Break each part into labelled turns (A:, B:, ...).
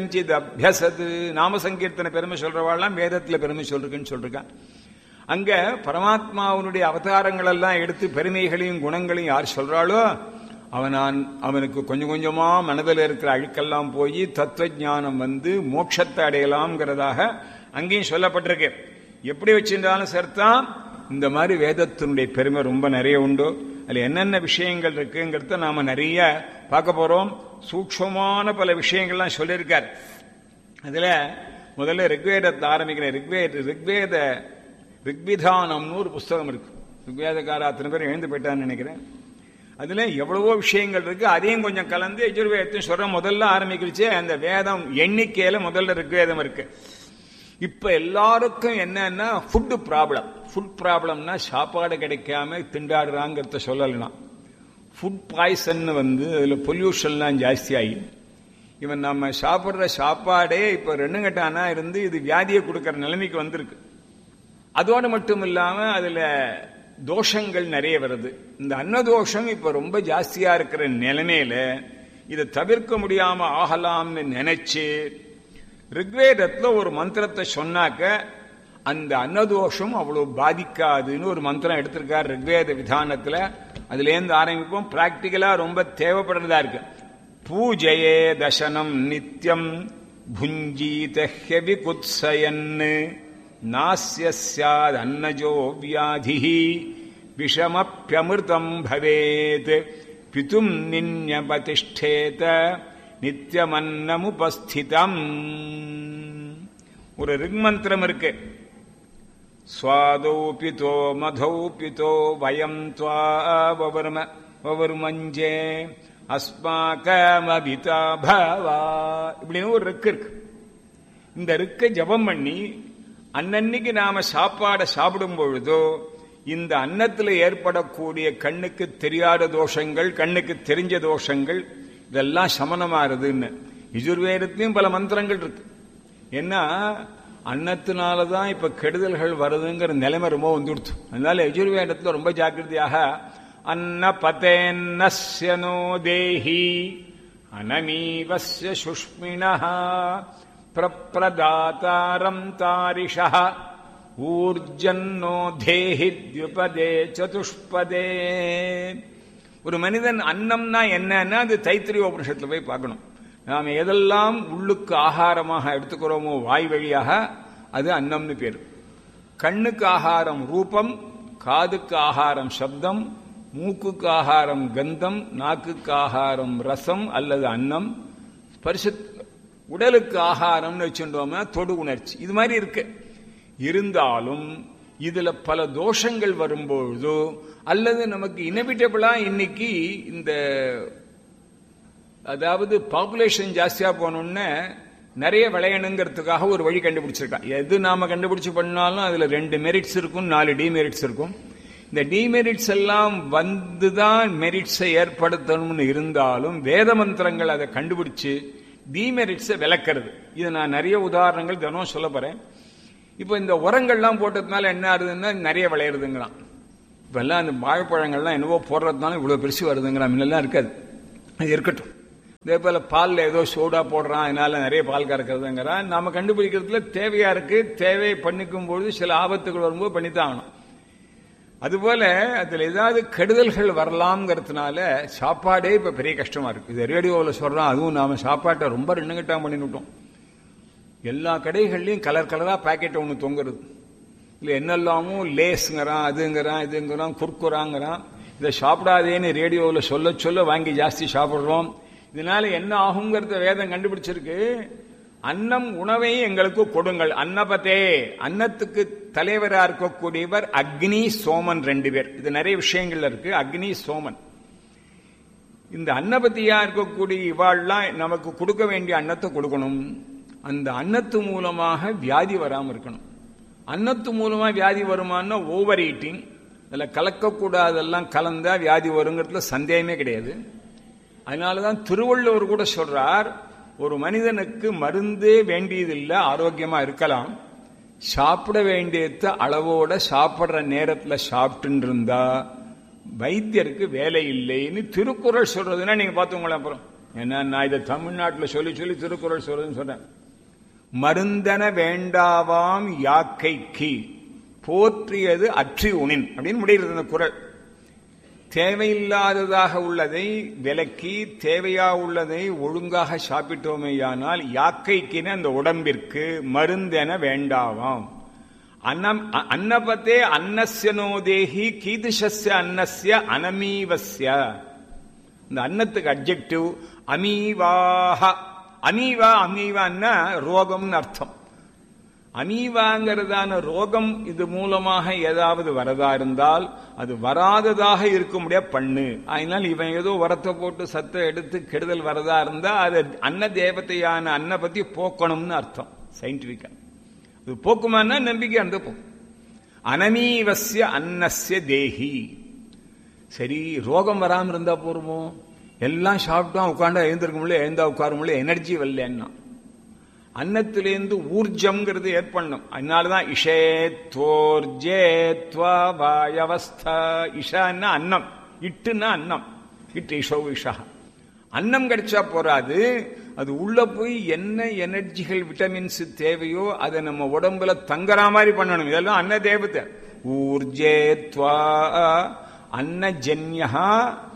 A: கஞ்சித் அபியசது நாம சங்கீர்த்தன பெருமை சொல்றவாள்லாம் வேதத்துல பெருமை சொல்றதுன்னு சொல்றான் அங்க பரமாத்மாவனுடைய அவதாரங்கள் எல்லாம் எடுத்து பெருமைகளையும் குணங்களையும் யார் சொல்றாளோ அவனான் அவனுக்கு கொஞ்சம் கொஞ்சமா மனதில் இருக்கிற அழுக்கெல்லாம் போய் தத்துவ ஞானம் வந்து மோட்சத்தை அடையலாம்ங்கிறதாக அங்கேயும் சொல்லப்பட்டிருக்கு எப்படி வச்சிருந்தாலும் சரிதான் இந்த மாதிரி வேதத்தினுடைய பெருமை ரொம்ப நிறைய உண்டு அதுல என்னென்ன விஷயங்கள் இருக்குங்கிறத நாம நிறைய பார்க்க போறோம் சூக்ஷமான பல விஷயங்கள்லாம் சொல்லியிருக்கார் அதுல முதல்ல ரிக்வேதத்தை ஆரம்பிக்கிற ரிக்வேத ரிக்வேத ரிக்விதானம்னு ஒரு புஸ்தகம் இருக்கு ரிக்வேதக்கார அத்தனை பேர் எழுந்து போயிட்டான்னு நினைக்கிறேன் அதுல எவ்வளவோ விஷயங்கள் இருக்கு அதையும் கொஞ்சம் கலந்து யஜுர்வேதத்தையும் சொல்ற முதல்ல ஆரம்பிக்கிச்சு அந்த வேதம் எண்ணிக்கையில முதல்ல ரிக்வேதம் இருக்கு இப்ப எல்லாருக்கும் என்னன்னா ஃபுட் ப்ராப்ளம் ஃபுட் ப்ராப்ளம்னா சாப்பாடு கிடைக்காம திண்டாடுறாங்கிறத சொல்லலாம் ஃபுட் பாய்சன் வந்து அதுல பொல்யூஷன்லாம் ஜாஸ்தி ஆகி இவன் நம்ம சாப்பிட்ற சாப்பாடே இப்ப ரெண்டு கட்டானா இருந்து இது வியாதியை கொடுக்கற நிலைமைக்கு வந்திருக்கு அதோடு மட்டும் இல்லாம அதுல தோஷங்கள் நிறைய வருது இந்த அன்னதோஷம் இப்ப ரொம்ப ஜாஸ்தியா இருக்கிற நிலைமையில இதை தவிர்க்க முடியாம ஆகலாம்னு நினைச்சு ரிக்வேதத்துல ஒரு மந்திரத்தை சொன்னாக்க அந்த அன்னதோஷம் அவ்வளவு பாதிக்காதுன்னு ஒரு மந்திரம் எடுத்திருக்கார் ரிக்வேத விதானத்துல அதுல இருந்து ஆரம்பிப்போம் பிராக்டிக்கலா ரொம்ப தேவைப்படுறதா இருக்கு பூஜையே தசனம் நித்தியம் புஞ்சீதஹ்யபி குத்சயன்னு நாஸ்ய ஸ்யாத் அன்னஜோ வியாதி விஷமப்பியமிருதம் பவேத் பிதும் நின்யபதிஷ்டேத நித்தியமன்னமுபஸ்திதம் ஒரு ரிக்மந்திரம் இருக்கு சுவாதௌ பிதோ மதௌ பிதோ வயம் துவாவர்ம வவர்மஞ்சே அஸ்மாகமபிதா பவா இப்படின்னு ஒரு ரிக்கு இருக்கு இந்த ரிக்கை ஜபம் பண்ணி அன்னன்னைக்கு நாம சாப்பாடை சாப்பிடும் பொழுதோ இந்த அன்னத்தில் ஏற்படக்கூடிய கண்ணுக்கு தெரியாத தோஷங்கள் கண்ணுக்கு தெரிஞ்ச தோஷங்கள் இதெல்லாம் சமனமாறுதுன்னு யஜுர்வேதத்திலையும் பல மந்திரங்கள் இருக்கு ஏன்னா அன்னத்தினாலதான் இப்ப கெடுதல்கள் வருதுங்கிற நிலைமை ரொம்ப வந்துடுச்சு அதனால யஜுர்வேதத்துல ரொம்ப ஜாக்கிரதையாக அன்ன பதேன்னோ தேஹி அனமீவஸ்ய சுஷ்மிணா பிரப்ரதாத்தாரம் தாரிஷ ஊர்ஜன்னோ தேஹி தியுபதே சதுஷ்பதே ஒரு மனிதன் அன்னம்னா என்னன்னா அது தைத்திரிய உபனிஷத்துல போய் பார்க்கணும் நாம் எதெல்லாம் உள்ளுக்கு ஆகாரமாக எடுத்துக்கிறோமோ வாய் வழியாக அது அன்னம்னு பேர் கண்ணுக்கு ஆகாரம் ரூபம் காதுக்கு ஆகாரம் சப்தம் மூக்குக்கு ஆகாரம் கந்தம் நாக்குக்கு ஆகாரம் ரசம் அல்லது அன்னம் பரிசு உடலுக்கு ஆகாரம்னு வச்சுட்டோம்னா தொடு உணர்ச்சி இது மாதிரி இருக்கு இருந்தாலும் இதுல பல தோஷங்கள் வரும்பொழுதோ அல்லது நமக்கு இனவிட்டபிளா இன்னைக்கு இந்த அதாவது பாப்புலேஷன் ஜாஸ்தியா போனோம்னு நிறைய விளையணுங்கிறதுக்காக ஒரு வழி கண்டுபிடிச்சிருக்கான் எது நாம கண்டுபிடிச்சு பண்ணாலும் அதுல ரெண்டு மெரிட்ஸ் இருக்கும் நாலு டிமெரிட்ஸ் இருக்கும் இந்த டிமெரிட்ஸ் எல்லாம் வந்துதான் மெரிட்ஸை ஏற்படுத்தணும்னு இருந்தாலும் வேத மந்திரங்கள் அதை கண்டுபிடிச்சு டிமெரிட்ஸை விளக்கிறது இது நான் நிறைய உதாரணங்கள் தினம் சொல்ல போறேன் இப்போ இந்த உரங்கள்லாம் போட்டதுனால என்ன ஆகுதுன்னா நிறைய விளையிறதுங்களாம் இப்பெல்லாம் அந்த வாழைப்பழங்கள்லாம் என்னவோ போடுறதுனால இவ்வளோ பெருசு வருதுங்கிறான் முன்னெல்லாம் இருக்காது அது இருக்கட்டும் இதே போல பாலில் ஏதோ சோடா போடுறான் அதனால நிறைய பால் கறக்கிறதுங்கிறான் நாம கண்டுபிடிக்கிறதுல தேவையா இருக்கு தேவை பண்ணிக்கும் பொழுது சில ஆபத்துகள் வரும்போது பண்ணித்தான் ஆகணும் அதுபோல அதுல ஏதாவது கெடுதல்கள் வரலாம்ங்கிறதுனால சாப்பாடே இப்ப பெரிய கஷ்டமா இருக்கு இது ரேடியோவில் சொல்றான் அதுவும் நாம சாப்பாட்டை ரொம்ப ரெண்டுங்கிட்டா பண்ணிவிட்டோம் எல்லா கடைகள்லயும் கலர் கலரா பாக்கெட் ஒன்று தொங்குறது இல்லை என்னெல்லாமோ லேஸுங்கிறான் அதுங்கிறான் இதுங்கிறான் குர்குராங்கிறான் இதை சாப்பிடாதேன்னு ரேடியோவில் சொல்ல சொல்ல வாங்கி ஜாஸ்தி சாப்பிட்றோம் இதனால என்ன ஆகுங்கிறத வேதம் கண்டுபிடிச்சிருக்கு அன்னம் உணவை எங்களுக்கு கொடுங்கள் அன்னபதே அன்னத்துக்கு தலைவரா இருக்கக்கூடியவர் அக்னி சோமன் ரெண்டு பேர் இது நிறைய விஷயங்கள்ல இருக்கு அக்னி சோமன் இந்த அன்னபதியா இருக்கக்கூடிய இவாள்லாம் நமக்கு கொடுக்க வேண்டிய அன்னத்தை கொடுக்கணும் அந்த அன்னத்து மூலமாக வியாதி வராமல் இருக்கணும் அன்னத்து மூலமா வியாதி வருமானா ஓவர் ஈட்டிங் அதில் கலக்கக்கூடாதெல்லாம் கலந்தா வியாதி வருங்கிறதுல சந்தேகமே கிடையாது அதனாலதான் திருவள்ளுவர் கூட சொல்றார் ஒரு மனிதனுக்கு மருந்தே வேண்டியதில்லை ஆரோக்கியமா இருக்கலாம் சாப்பிட வேண்டியத அளவோட சாப்பிடுற நேரத்துல சாப்பிட்டு இருந்தா வைத்தியருக்கு வேலை இல்லைன்னு திருக்குறள் சொல்றதுன்னா நீங்க பார்த்துங்களேன் அப்புறம் ஏன்னா நான் இதை தமிழ்நாட்டில் சொல்லி சொல்லி திருக்குறள் சொல்லுன்னு சொன்னேன் மருந்தன வேண்டாவாம் யாக்கைக்கு போற்றியது அற்றி உணின் அப்படின்னு முடிகிறது இந்த குரல் தேவையில்லாததாக உள்ளதை விலக்கி தேவையா உள்ளதை ஒழுங்காக சாப்பிட்டோமேயானால் யாக்கைக்குன்னு அந்த உடம்பிற்கு மருந்தென வேண்டாவாம் அன்னம் அன்னபத்தே அன்னஸ்ய நோதேகி கீதுஷஸ்ய அன்னஸ்ய அனமீவஸ்ய இந்த அன்னத்துக்கு அப்ஜெக்டிவ் அமீவாக அமீவா அமீவான்னா ரோகம்னு அர்த்தம் அமீவாங்கிறதான ரோகம் இது மூலமாக ஏதாவது வரதா இருந்தால் அது வராததாக இருக்க முடிய பண்ணு அதனால் இவன் ஏதோ வரத்தை போட்டு சத்தை எடுத்து கெடுதல் வரதா இருந்தா அது அன்ன தேவதையான அன்ன பத்தி போக்கணும்னு அர்த்தம் சயின்டிபிக்கா இது போக்குமானா நம்பிக்கை அந்த போக்கும் அனமீவசிய அன்னஸ்ய தேஹி சரி ரோகம் வராமல் இருந்தா போருமோ எல்லாம் சாப்பிட்டோம் உட்காண்டா எழுந்திருக்க முடியல எழுந்தா உட்கார முடியல எனர்ஜி வரலன்னா அன்னத்திலேருந்து ஊர்ஜம்ங்கிறது ஏற்படணும் அதனாலதான் இஷேத்வோர்ஜேத்வாயவஸ்தா இஷான்னா அன்னம் இட்டுன்னா அன்னம் இட்டு இஷோ இஷா அன்னம் கிடைச்சா போறாது அது உள்ள போய் என்ன எனர்ஜிகள் விட்டமின்ஸ் தேவையோ அதை நம்ம உடம்புல தங்குற மாதிரி பண்ணணும் இதெல்லாம் அன்ன தேவத்தை ஊர்ஜேத்வா அன்னஜன்யா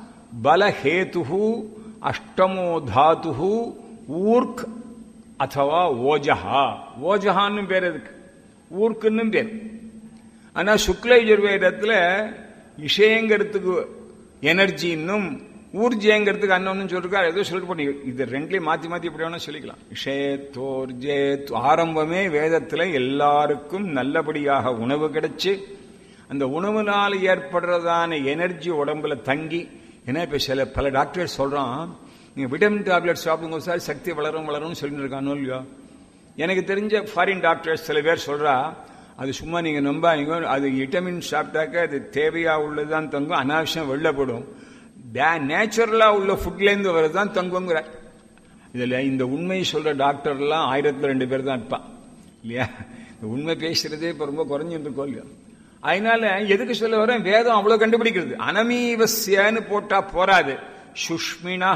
A: பலஹேது அஷ்டமோ தாத்து ஊர்க் அத்தவா ஓஜஹா ஓஜஹான்னு பேர் அதுக்கு ஊர்க்குன்னு பேர் ஆனா சுக்ல யஜுர்வேதத்துல இஷயங்கிறதுக்கு எனர்ஜின்னும் ஊர்ஜேங்கிறதுக்கு அன்னொன்னு சொல்லிருக்காரு ஏதோ சொல்லிட்டு போனீங்க இது ரெண்டுலயும் மாத்தி மாத்தி எப்படி வேணா சொல்லிக்கலாம் இஷயத்தோர்ஜே ஆரம்பமே வேதத்துல எல்லாருக்கும் நல்லபடியாக உணவு கிடைச்சு அந்த உணவுனால ஏற்படுறதான எனர்ஜி உடம்புல தங்கி ஏன்னா இப்ப சில பல டாக்டர் சொல்றான் நீங்க விட்டமின் டேப்லெட் சாப்பிடுங்க சார் சக்தி வளரும் வளரும்னு சொல்லிட்டு இருக்கானோ இல்லையோ எனக்கு தெரிஞ்ச ஃபாரின் டாக்டர்ஸ் சில பேர் சொல்றா அது சும்மா நீங்க நம்பாதீங்க அது விட்டமின் சாப்பிட்டாக்க அது தேவையா உள்ளதுதான் தங்கும் அனாவசியம் வெளிலப்படும் நேச்சுரலா உள்ள ஃபுட்லேருந்து வரதுதான் தங்குங்கிற இதுல இந்த உண்மையை சொல்ற டாக்டர்லாம் ஆயிரத்துல ரெண்டு பேர் தான் இருப்பான் இல்லையா இந்த உண்மை பேசுறதே இப்ப ரொம்ப குறைஞ்சிட்டு இருக்கோம் இல்லையா அதனால எதுக்கு சொல்ல வரேன் வேதம் அவ்வளவு கண்டுபிடிக்கிறது அனமீவசியன்னு போட்டா போராது சுஷ்மினா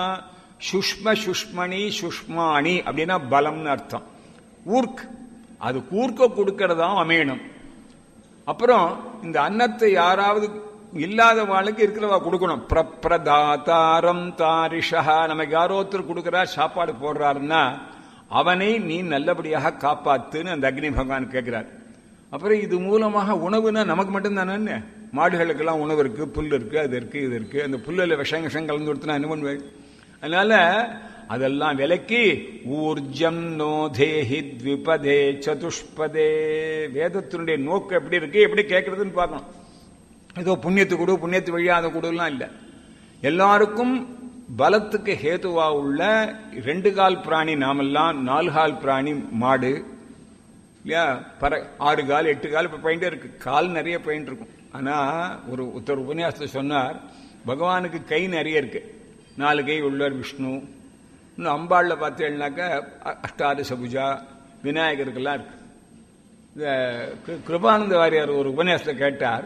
A: சுஷ்ம சுஷ்மணி சுஷ்மாணி அப்படின்னா பலம்னு அர்த்தம் ஊர்க் அது கூர்க்க கொடுக்கறதா அமையணும் அப்புறம் இந்த அன்னத்தை யாராவது இல்லாத வாழ்க்கை இருக்கிறவா கொடுக்கணும் பிரதாதாரம் தாரிஷா நமக்கு யாரோ ஒருத்தர் கொடுக்கிறா சாப்பாடு போடுறாருன்னா அவனை நீ நல்லபடியாக காப்பாத்துன்னு அந்த அக்னி பகவான் கேட்கிறார் அப்புறம் இது மூலமாக உணவுனா நமக்கு மட்டும் தானே மாடுகளுக்கெல்லாம் உணவு இருக்கு புல் இருக்கு அது இருக்கு இது இருக்கு அந்த புல்லில் விஷம் விஷம் கலந்து கொடுத்து என்ன பண்ணுவேன் அதனால அதெல்லாம் விலக்கி ஊர்ஜம் நோதேஹி த்விபதே சதுஷ்பதே வேதத்தினுடைய நோக்கு எப்படி இருக்கு எப்படி கேட்கறதுன்னு பார்க்கணும் ஏதோ புண்ணியத்து கொடு புண்ணியத்து வழியாத கொடுலாம் இல்லை எல்லாருக்கும் பலத்துக்கு ஹேதுவா உள்ள ரெண்டு கால் பிராணி நாமெல்லாம் நாலு கால் பிராணி மாடு இல்லையா பற ஆறு கால் எட்டு கால் இப்போ பயின்ட்டு இருக்கு கால் நிறைய பயின்ட்டு இருக்கும் ஆனா ஒரு ஒருத்தர் உபன்யாசத்தில் சொன்னார் பகவானுக்கு கை நிறைய இருக்கு நாலு கை உள்ளவர் விஷ்ணு இன்னும் அம்பாளில் பார்த்தீங்கன்னாக்க அஷ்டாதச பூஜா விநாயகருக்கெல்லாம் இருக்கு இந்த கிருபானந்த வாரியார் ஒரு உபன்யாசத்தில் கேட்டார்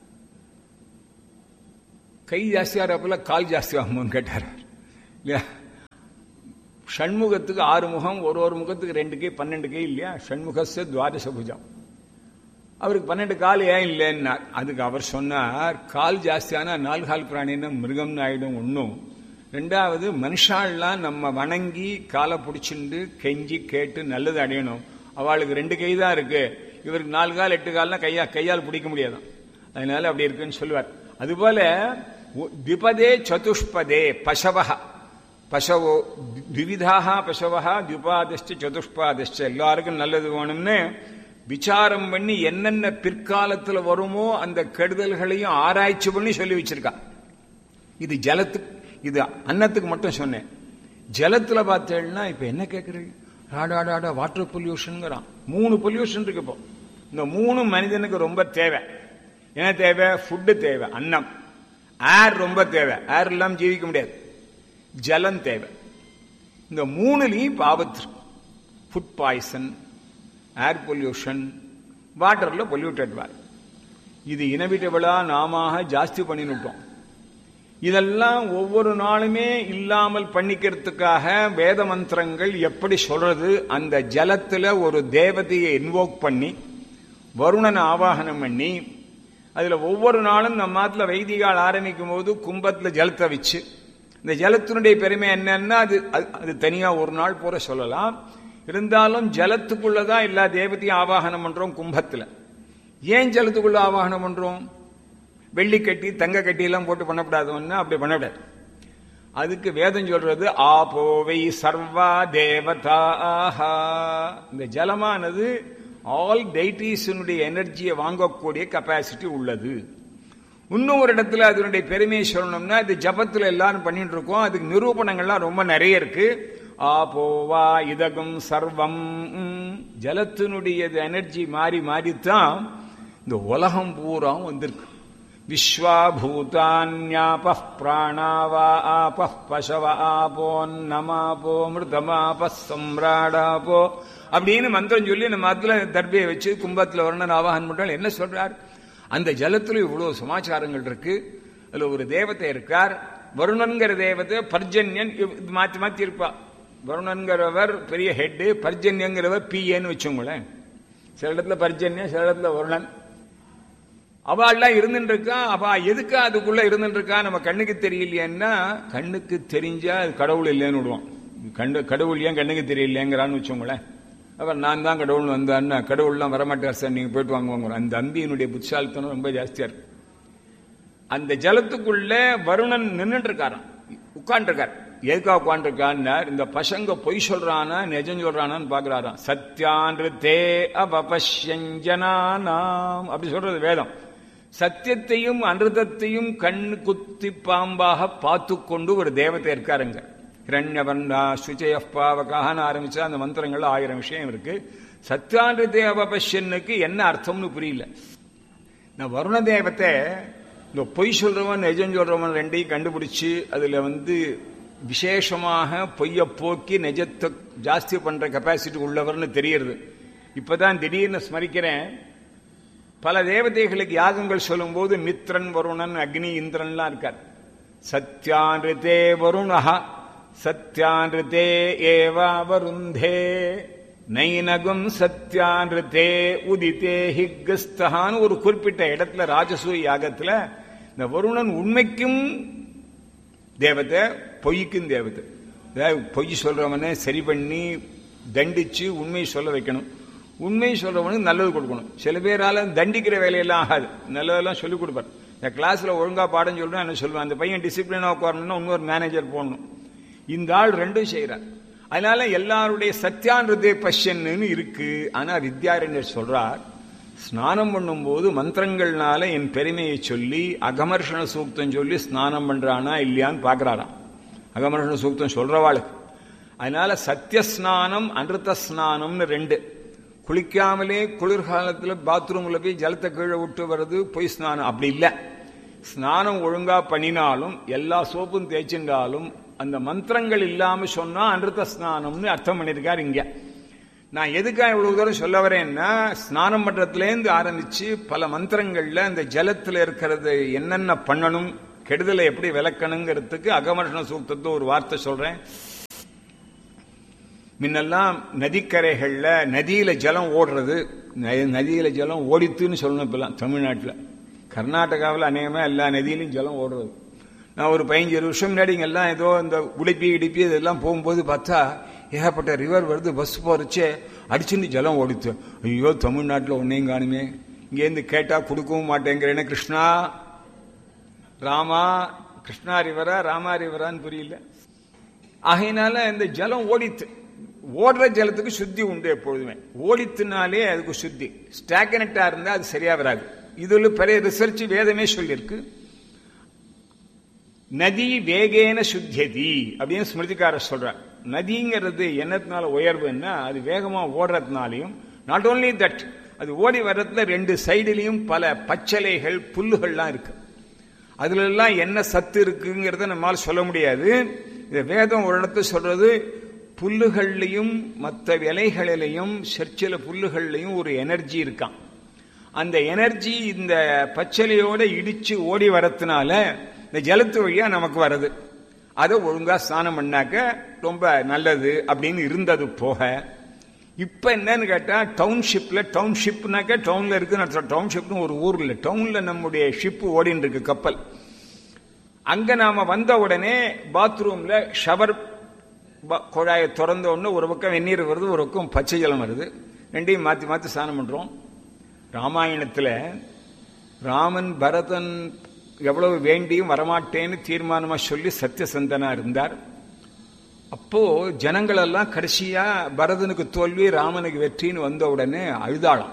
A: கை ஜாஸ்தியாகிறப்பல கால் ஜாஸ்தி ஆகுமோன்னு கேட்டார் இல்லையா ஷண்முகத்துக்கு ஆறு முகம் ஒரு ஒரு முகத்துக்கு ரெண்டு கை பன்னெண்டு கை இல்லையா ஷண்முகச துவாதச புஜம் அவருக்கு பன்னெண்டு கால் ஏன் இல்லைன்னார் அதுக்கு அவர் சொன்னார் கால் ஜாஸ்தியான நாலு கால் பிராணின்னா மிருகம்னு ஆயிடும் ஒன்றும் ரெண்டாவது மனுஷாலாம் நம்ம வணங்கி காலை பிடிச்சிண்டு கெஞ்சி கேட்டு நல்லது அடையணும் அவளுக்கு ரெண்டு கை தான் இருக்கு இவருக்கு நாலு கால் எட்டு கால்னா கையா கையால் பிடிக்க முடியாதான் அதனால அப்படி இருக்குன்னு சொல்லுவார் அதுபோல திபதே சதுஷ்பதே பசவஹ பசவோ திவிதாக பசவஹா திபாதிஷ்ட சதுஷ்பாதிஷ்ட எல்லாருக்கும் நல்லது வேணும்னு விசாரம் பண்ணி என்னென்ன பிற்காலத்தில் வருமோ அந்த கெடுதல்களையும் ஆராய்ச்சி பண்ணி சொல்லி வச்சிருக்கா இது ஜலத்துக்கு இது அன்னத்துக்கு மட்டும் சொன்னேன் ஜலத்துல பார்த்தேன்னா இப்ப என்ன கேட்குறீங்க ஆடாடாடா வாட்டர் பொல்யூஷனுங்கிறான் மூணு பொல்யூஷன் இருக்கு இப்போ இந்த மூணு மனிதனுக்கு ரொம்ப தேவை என்ன தேவை ஃபுட்டு தேவை அன்னம் ஏர் ரொம்ப தேவை ஏர் இல்லாமல் ஜீவிக்க முடியாது ஜலம் தேவை இந்த மூணுலையும் ஆபத்து இருக்கு ஃபுட் பாய்சன் ஏர் பொல்யூஷன் வாட்டரில் பொல்யூட்டட் வார் இது இனவிட்டபிளா நாம ஜாஸ்தி பண்ணிவிட்டோம் இதெல்லாம் ஒவ்வொரு நாளுமே இல்லாமல் பண்ணிக்கிறதுக்காக வேத மந்திரங்கள் எப்படி சொல்றது அந்த ஜலத்துல ஒரு தேவதையை இன்வோக் பண்ணி வருணனை ஆவாகனம் பண்ணி அதுல ஒவ்வொரு நாளும் நம்ம மாத்துல வைதிகால் ஆரம்பிக்கும் போது கும்பத்துல ஜலத்தை வச்சு இந்த ஜலத்தினுடைய பெருமை என்னன்னா அது அது தனியா ஒரு நாள் போற சொல்லலாம் இருந்தாலும் ஜலத்துக்குள்ளதான் எல்லா தேவதையும் ஆவாகனம் பண்றோம் கும்பத்துல ஏன் ஜலத்துக்குள்ள ஆவாகனம் பண்றோம் வெள்ளி கட்டி தங்க கட்டி எல்லாம் போட்டு பண்ணக்கூடாதுன்னா அப்படி பண்ணக்கூடாது அதுக்கு வேதம் சொல்றது ஆபோவை சர்வா தேவதாஹா இந்த ஜலமானது ஆல் டைட்டீஸினுடைய எனர்ஜியை வாங்கக்கூடிய கெப்பாசிட்டி உள்ளது இன்னும் ஒரு இடத்துல அதனுடைய பெருமையை சொல்லணும்னா இது ஜபத்துல எல்லாரும் பண்ணிட்டு இருக்கோம் அதுக்கு நிரூபணங்கள்லாம் ரொம்ப நிறைய இருக்கு ஆபோவா இதகம் சர்வம் ஜலத்தினுடைய எனர்ஜி மாறி மாறித்தான் இந்த உலகம் பூரா வந்திருக்கு விஸ்வாபூதான்யாப பிராணாவா ஆப பசவ ஆபோன்னமாபோ மிருதமாப சம்ராடாபோ அப்படின்னு மந்திரம் சொல்லி நம்ம அதுல தர்பியை வச்சு கும்பத்துல வர்ணன் ஆவாகன் பண்றாள் என்ன சொல்றார் அந்த ஜலத்துல இவ்வளவு சமாச்சாரங்கள் இருக்கு அதுல ஒரு தேவதை இருக்கார் வருணன்கிற தேவதை பர்ஜன்யன் மாத்தி மாத்தி இருப்பா வருணன்கிறவர் பெரிய ஹெட்டு பர்ஜன்யங்கிறவர் பிஏன்னு வச்சோங்களேன் சில இடத்துல பர்ஜன்யம் சில இடத்துல வருணன் அவள்லாம் இருந்துட்டு இருக்கா அவ எதுக்கு அதுக்குள்ள இருந்துட்டு இருக்கா நம்ம கண்ணுக்கு தெரியலையேன்னா கண்ணுக்கு தெரிஞ்சா அது கடவுள் இல்லைன்னு விடுவான் கண்டு கடவுள் ஏன் கண்ணுக்கு தெரியலையேங்கிறான்னு வச்சோங்களேன் அவர் நான் தான் கடவுள் வந்தான்னா கடவுள்லாம் வரமாட்டார் சார் நீங்க போயிட்டு வாங்குவாங்க அந்த அம்பியினுடைய புத்தாலித்தனம் ரொம்ப ஜாஸ்தியா இருக்கு அந்த ஜலத்துக்குள்ள வருணன் நின்றுட்டு இருக்காராம் உட்காந்துருக்கார் எதுக்காக உட்காந்துருக்கான்னார் இந்த பசங்க பொய் சொல்றானா நிஜம் சொல்றானான்னு பாக்குறாராம் சத்யான்று தே அபபஷ்யஞ்சனானாம் அப்படி சொல்றது வேதம் சத்தியத்தையும் அனுதத்தையும் கண் குத்தி பாம்பாக பார்த்து கொண்டு ஒரு தேவதை இருக்காருங்க ஹிரண்யவர்ணா சுஜய பாவகான்னு ஆரம்பிச்சா அந்த மந்திரங்கள் ஆயிரம் விஷயம் இருக்கு சத்யான்று தேவபஷ்யனுக்கு என்ன அர்த்தம்னு புரியல நான் வருண தேவத்தை இந்த பொய் சொல்றவன் நிஜம் சொல்றவன் ரெண்டையும் கண்டுபிடிச்சு அதுல வந்து விசேஷமாக பொய்ய போக்கி நிஜத்தை ஜாஸ்தி பண்ற கெப்பாசிட்டி உள்ளவர்னு தெரியுது இப்பதான் திடீர்னு ஸ்மரிக்கிறேன் பல தேவதைகளுக்கு யாகங்கள் சொல்லும்போது மித்ரன் வருணன் அக்னி இந்திரன்லாம் இருக்கார் சத்யானிருதே வருணஹா சத்யானிருதே ஏவா வருந்தே நைனகும் சத்யானிருதே உதித்தே ஹிக்கஸ்தகான்னு ஒரு குறிப்பிட்ட இடத்துல ராஜசூய யாகத்துல இந்த வருணன் உண்மைக்கும் தேவதை பொய்க்கும் தேவதை பொய் சொல்றவனை சரி பண்ணி தண்டிச்சு உண்மையை சொல்ல வைக்கணும் உண்மையை சொல்றவனுக்கு நல்லது கொடுக்கணும் சில பேரால தண்டிக்கிற வேலையெல்லாம் ஆகாது நல்லதெல்லாம் சொல்லிக் கொடுப்பார் இந்த கிளாஸ்ல ஒழுங்கா பாடம் சொல்றேன் என்ன சொல்லுவேன் அந்த பையன் டிசிப்ளினா உட்காரணும்னா இன்னொரு மேனேஜர் போடணும் இந்த ஆள் ரெண்டும் செய்யறார் அதனால எல்லாருடைய சத்தியான்றது பஷ்யன்னு இருக்கு ஆனா வித்யாரண்யர் சொல்றார் ஸ்நானம் பண்ணும்போது மந்திரங்கள்னால என் பெருமையை சொல்லி அகமர்ஷண சூக்தம் சொல்லி ஸ்நானம் பண்றானா இல்லையான்னு பாக்குறாராம் அகமர்ஷண சூக்தம் சொல்றவாளுக்கு அதனால சத்திய ஸ்நானம் அனிருத்த ஸ்நானம்னு ரெண்டு குளிக்காமலே குளிர்காலத்தில் பாத்ரூம்ல போய் ஜலத்தை கீழே விட்டு வர்றது பொய் ஸ்நானம் அப்படி இல்லை ஸ்நானம் ஒழுங்கா பண்ணினாலும் எல்லா சோப்பும் தேய்ச்சின்றாலும் அந்த மந்திரங்கள் இல்லாம சொன்னா அனிருத்த ஸ்நானம்னு அர்த்தம் பண்ணியிருக்கார் இங்க நான் எதுக்காக இவ்வளவு தூரம் சொல்ல வரேன்னா ஸ்நானம் பண்றதுலேருந்து ஆரம்பிச்சு பல மந்திரங்கள்ல அந்த ஜலத்துல இருக்கிறது என்னென்ன பண்ணணும் கெடுதலை எப்படி விளக்கணுங்கிறதுக்கு அகமர்ஷண சூக்தத்தை ஒரு வார்த்தை சொல்றேன் முன்னெல்லாம் நதிக்கரைகள்ல நதியில ஜலம் ஓடுறது நதியில ஜலம் ஓடித்துன்னு சொல்லணும் இப்பெல்லாம் தமிழ்நாட்டில் கர்நாடகாவில் அநேகமா எல்லா நதியிலும் ஜலம் ஓடுறது நான் ஒரு பதினஞ்சு இருபது வருஷம் முன்னாடி இங்கெல்லாம் ஏதோ இந்த உடுப்பி இடிப்பி இதெல்லாம் போகும்போது பார்த்தா ஏகப்பட்ட ரிவர் வருது பஸ் போறச்சே அடிச்சுட்டு ஜலம் ஓடித்து ஐயோ தமிழ்நாட்டில் ஒன்னையும் காணுமே இங்கேருந்து கேட்டா கொடுக்கவும் மாட்டேங்கிறேன்னு கிருஷ்ணா ராமா கிருஷ்ணா ரிவரா ராமா ரிவரான்னு புரியல ஆகையினால இந்த ஜலம் ஓடித்து ஓடுற ஜலத்துக்கு சுத்தி உண்டு எப்பொழுதுமே ஓடித்துனாலே அதுக்கு சுத்தி ஸ்டாக்னட்டா இருந்தா அது சரியா வராது இதுல பெரிய ரிசர்ச் வேதமே சொல்லியிருக்கு நதி வேகேன சுத்தியதி அப்படின்னு ஸ்மிருதிக்காரர் சொல்றார் நதிங்கிறது என்னத்தினால உயர்வுன்னா அது வேகமா ஓடுறதுனாலையும் நாட் ஓன்லி தட் அது ஓடி வர்றதுல ரெண்டு சைடுலையும் பல பச்சலைகள் புல்லுகள்லாம் இருக்கு அதுல எல்லாம் என்ன சத்து இருக்குங்கிறத நம்மால் சொல்ல முடியாது இந்த வேதம் ஒரு இடத்துல சொல்றது புல்லுகள்லையும் மற்ற இலைகளிலையும் சிற்சில புல்லுகள்லையும் ஒரு எனர்ஜி இருக்கான் அந்த எனர்ஜி இந்த பச்சலையோட இடிச்சு ஓடி வரத்துனால இந்த ஜலத்து வழியா நமக்கு வருது அதை ஒழுங்கா ஸ்நானம் பண்ணாக்க ரொம்ப நல்லது அப்படின்னு இருந்தது போக இப்ப என்னன்னு கேட்டா டவுன்ஷிப்ல டவுன்ஷிப்னாக்க டவுன்ல இருக்கு டவுன்ஷிப்னு ஒரு ஊர் இல்லை டவுன்ல நம்முடைய ஷிப் ஓடின்னு இருக்கு கப்பல் அங்க நாம வந்த உடனே பாத்ரூம்ல ஷவர் குழாயை திறந்த உடனே ஒரு பக்கம் வெந்நீர் வருது ஒரு பக்கம் பச்சை ஜலம் வருது ரெண்டையும் மாத்தி மாத்தி ஸ்நானம் பண்றோம் ராமாயணத்துல ராமன் பரதன் எவ்வளவு வேண்டியும் வரமாட்டேன்னு தீர்மானமா சொல்லி சத்தியசந்தனா இருந்தார் அப்போ ஜனங்கள் எல்லாம் கடைசியா பரதனுக்கு தோல்வி ராமனுக்கு வெற்றின்னு வந்த உடனே அழுதாளாம்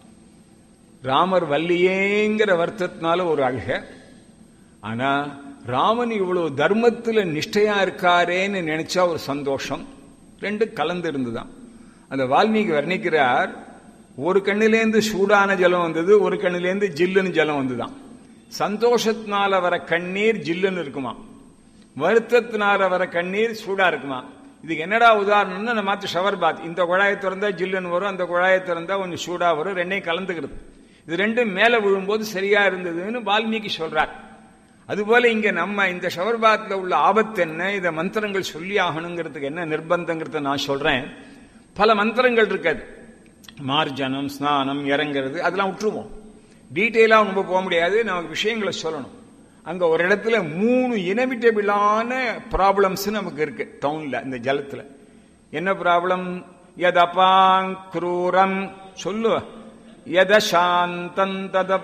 A: ராமர் வல்லியேங்கிற வருத்தத்தினால ஒரு அழுக ஆனா ராமன் இவ்வளவு தர்மத்துல நிஷ்டையா இருக்காரேன்னு நினைச்சா ஒரு சந்தோஷம் ரெண்டு கலந்து இருந்துதான் அந்த வால்மீகி வர்ணிக்கிறார் ஒரு கண்ணிலேருந்து சூடான ஜலம் வந்தது ஒரு கண்ணிலேருந்து ஜில்லுன்னு ஜலம் வந்துதான் சந்தோஷத்தினால வர கண்ணீர் ஜில்லுன்னு இருக்குமா வருத்தத்தினால வர கண்ணீர் சூடா இருக்குமா இதுக்கு என்னடா உதாரணம்னா நம்ம மாத்து ஷவர் பாத் இந்த குழாயை திறந்தா ஜில்லுன்னு வரும் அந்த குழாயை திறந்தா கொஞ்சம் சூடா வரும் ரெண்டையும் கலந்துக்கிறது இது ரெண்டும் மேல விழும்போது சரியா இருந்ததுன்னு வால்மீகி சொல்றார் அதுபோல இங்க நம்ம இந்த ஷவர் பாத்ல உள்ள ஆபத்து என்ன இதை மந்திரங்கள் சொல்லி ஆகணுங்கிறதுக்கு என்ன நிர்பந்தங்கிறத நான் சொல்றேன் பல மந்திரங்கள் இருக்காது மார்ஜனம் ஸ்நானம் இறங்கிறது அதெல்லாம் விட்டுருவோம் டீட்டெயிலாக ரொம்ப போக முடியாது நமக்கு விஷயங்களை சொல்லணும் அங்க ஒரு இடத்துல மூணு இனவிட்டபிளான ப்ராப்ளம்ஸ் நமக்கு இருக்கு டவுன்ல இந்த ஜலத்துல என்ன ப்ராப்ளம் யதபாங்குரூரம் சொல்லு யத சாந்தம்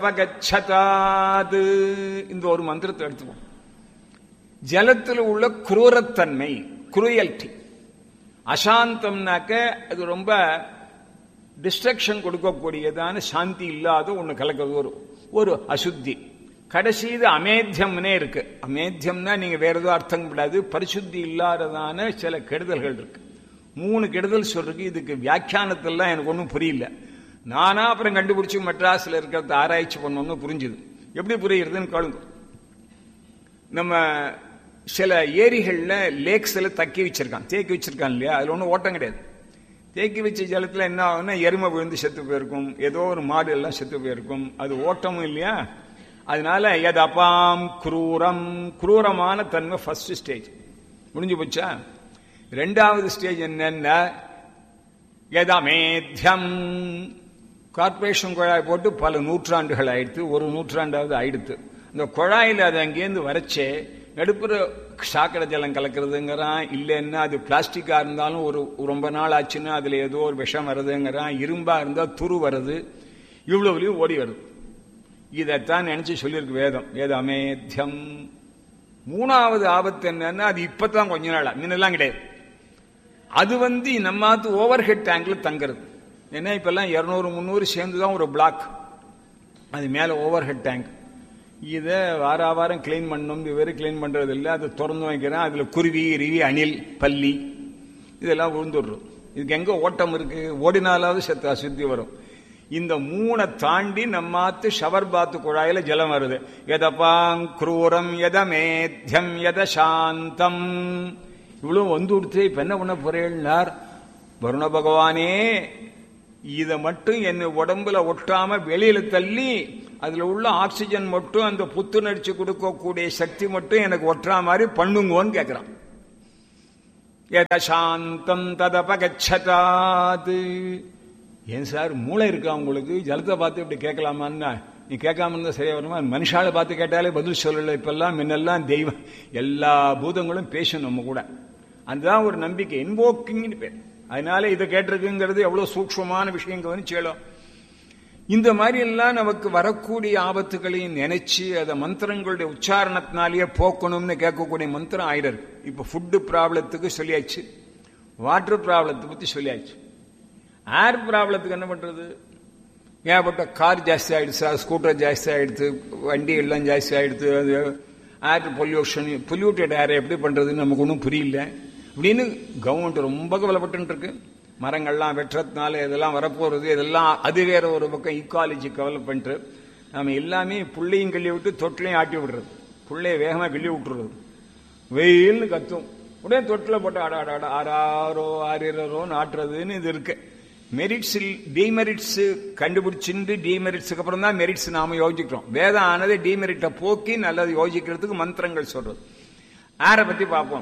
A: ததபகச்சதாது இந்த ஒரு மந்திரத்தை எடுத்துப்போம் ஜலத்தில் உள்ள குரூரத்தன்மை குருயல்டி அசாந்தம்னாக்க அது ரொம்ப டிஸ்ட்ரக்ஷன் கொடுக்கக்கூடியதான சாந்தி இல்லாத ஒண்ணு கலக்கிறது ஒரு ஒரு அசுத்தி கடைசி இது அமேத்தியம்னே இருக்கு அமேத்தியம்னா நீங்க வேற ஏதோ அர்த்தம் கூடாது பரிசுத்தி இல்லாததான சில கெடுதல்கள் இருக்கு மூணு கெடுதல் சொல்றதுக்கு இதுக்கு வியாக்கியானத்தெல்லாம் எனக்கு ஒன்றும் புரியல நானா அப்புறம் கண்டுபிடிச்சு மெட்ராஸ்ல இருக்கிறத ஆராய்ச்சி பண்ணணும்னு புரிஞ்சுது எப்படி புரியுறதுன்னு கேளுங்க நம்ம சில ஏரிகள்ல லேக்ஸ்ல தக்கி வச்சிருக்கான் தேக்கி வச்சிருக்கான் இல்லையா அதுல ஒன்றும் ஓட்டம் கிடையாது தேக்கி வச்ச ஜலத்துல என்ன ஆகும்னா எருமை விழுந்து செத்து போயிருக்கும் ஏதோ ஒரு மாடு எல்லாம் செத்து போயிருக்கும் அது ஓட்டமும் இல்லையா அதனால எதப்பாம் குரூரம் குரூரமான தன்மை ஃபர்ஸ்ட் ஸ்டேஜ் முடிஞ்சு போச்சா ரெண்டாவது ஸ்டேஜ் என்னன்னா எதமேத்தியம் கார்பரேஷன் குழாய் போட்டு பல நூற்றாண்டுகள் ஆயிடுத்து ஒரு நூற்றாண்டாவது ஆயிடுத்து அந்த குழாயில் அது அங்கேருந்து வரைச்சே நடுப்புற சாக்கடை ஜலம் கலக்கிறதுங்கிறான் இல்லைன்னா அது பிளாஸ்டிக்கா இருந்தாலும் ஒரு ரொம்ப நாள் ஆச்சுன்னா அதுல ஏதோ ஒரு விஷம் வருதுங்கிறான் இரும்பா இருந்தா துரு வருது இவ்வளவுலையும் ஓடி வருது இதைத்தான் நினைச்சு சொல்லியிருக்கு வேதம் வேத அமேத்தியம் மூணாவது ஆபத்து என்னன்னா அது இப்பதான் கொஞ்ச நாளா முன்னெல்லாம் கிடையாது அது வந்து நம்மாத்து ஓவர் ஹெட் டேங்க்ல தங்குறது ஏன்னா இப்பெல்லாம் இருநூறு முந்நூறு சேர்ந்து தான் ஒரு பிளாக் அது மேல ஓவர் ஹெட் டேங்க் இதை வார வாரம் கிளீன் பண்ணணும் வெறும் கிளீன் பண்றது இல்லை அதை திறந்து வைக்கிறேன் அதுல குருவி ரிவி அணில் பல்லி இதெல்லாம் விழுந்துடுறோம் இதுக்கு எங்க ஓட்டம் இருக்கு ஓடினாலாவது செத்து அசுத்தி வரும் இந்த மூணை தாண்டி நம்மாத்து ஷவர் பாத்து குழாயில ஜலம் வருது எதப்பாங் குரூரம் எதமேத்தியம் எத சாந்தம் இவ்வளவு வந்து கொடுத்து இப்ப என்ன பண்ண போறேன்னார் வருண பகவானே இதை மட்டும் என் உடம்புல ஒட்டாம வெளியில தள்ளி அதுல உள்ள ஆக்சிஜன் மட்டும் அந்த புத்துணர்ச்சி கொடுக்கக்கூடிய சக்தி மட்டும் எனக்கு ஒட்டுற மாதிரி பண்ணுங்கன்னு கேட்கிறான் சாந்தம் ததபகச்சதாது ஏன் சார் மூளை இருக்கா உங்களுக்கு ஜலத்தை பார்த்து இப்படி கேட்கலாமான்னா நீ கேட்காம இருந்தா சரியா வருமா மனுஷால பார்த்து கேட்டாலே பதில் சொல்லல இப்பெல்லாம் முன்னெல்லாம் தெய்வம் எல்லா பூதங்களும் பேசும் நம்ம கூட அதுதான் ஒரு நம்பிக்கை இன்வோக்கிங்னு பேர் அதனால இதை கேட்டிருக்குங்கிறது எவ்வளவு சூக்ஷமான விஷயம் கவனிச்சேலும் இந்த மாதிரி எல்லாம் நமக்கு வரக்கூடிய ஆபத்துகளையும் நினைச்சு அதை மந்திரங்களுடைய உச்சாரணத்தினாலேயே போக்கணும்னு கேட்கக்கூடிய மந்திரம் ஆயிரம் இருக்கு இப்ப ஃபுட்டு ப்ராப்ளத்துக்கு சொல்லியாச்சு வாட்டர் ப்ராப்ளத்தை பத்தி சொல்லியாச்சு ஏர் ப்ராப்ளத்துக்கு என்ன பண்றது ஏகப்பட்ட கார் ஜாஸ்தி ஆயிடுச்சு ஸ்கூட்டர் ஜாஸ்தி ஆயிடுச்சு வண்டி எல்லாம் ஜாஸ்தி ஆயிடுச்சு அது ஏர் பொல்யூஷன் பொல்யூட்டட் ஏர் எப்படி பண்றதுன்னு நமக்கு ஒன்றும் புரியல அப்படின்னு கவர்மெண்ட் ரொம்ப கவலைப்பட்டு இருக்கு மரங்கள்லாம் வெட்டுறதுனால இதெல்லாம் வரப்போறது இதெல்லாம் அது வேற ஒரு பக்கம் ஈக்காலஜி டெவலப்மெண்ட் நம்ம எல்லாமே புள்ளையும் கிள்ளி விட்டு தொட்டிலையும் ஆட்டி விடுறது புள்ளைய வேகமாக கிள்ளி விட்டுறது வெயில்னு கத்தும் உடனே தொட்டில் போட்டு அடா அடா ஆறாரோ ஆறிரோ நாட்டுறதுன்னு இது இருக்கு மெரிட்ஸ் டிமெரிட்ஸ் கண்டுபிடிச்சிட்டு டிமெரிட்ஸுக்கு அப்புறம் தான் மெரிட்ஸ் நாம யோசிக்கிறோம் வேதம் ஆனது டிமெரிட்டை போக்கி நல்லது யோசிக்கிறதுக்கு மந்திரங்கள் சொல்றது ஆரை பத்தி பார்ப்போம்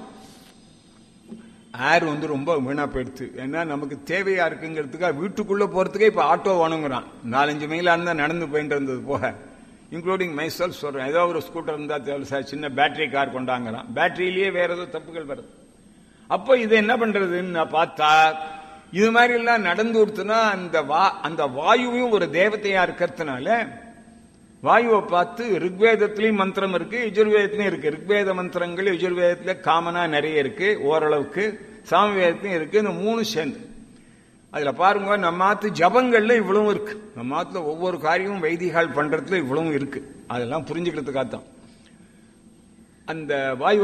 A: ஏர் வந்து ரொம்ப வீணா போயிடுது ஏன்னா நமக்கு தேவையா இருக்குங்கிறதுக்காக வீட்டுக்குள்ள போறதுக்கே இப்ப ஆட்டோ வேணுங்கிறான் நாலஞ்சு மைலா இருந்தா நடந்து போயிட்டு இருந்தது போக இன்க்ளூடிங் மைசெல் சொல்றேன் ஏதோ ஒரு ஸ்கூட்டர் இருந்தா தேவை சார் சின்ன பேட்டரி கார் கொண்டாங்கிறான் பேட்டரியிலேயே வேற ஏதோ தப்புகள் வருது அப்போ இது என்ன பண்றதுன்னு நான் பார்த்தா இது மாதிரி எல்லாம் நடந்து கொடுத்தனா அந்த வா அந்த வாயுவையும் ஒரு தேவதையா இருக்கிறதுனால வாயுவை பார்த்து ரிக்வேதத்திலையும் மந்திரம் இருக்கு யஜுர்வேதத்திலையும் இருக்கு ரிக்வேத மந்திரங்கள் யஜுர்வேதத்துல காமனா நிறைய இருக்கு ஓரளவுக்கு சாமவேதத்திலையும் இருக்கு இந்த மூணு சேர்ந்து அதுல பாருங்க நம்ம ஆத்து ஜபங்கள்ல இவ்வளவும் இருக்கு நம்ம ஆத்துல ஒவ்வொரு காரியமும் வைதிகால் பண்றதுல இவ்வளவும் இருக்கு அதெல்லாம் புரிஞ்சுக்கிறதுக்காகத்தான் அந்த வாயு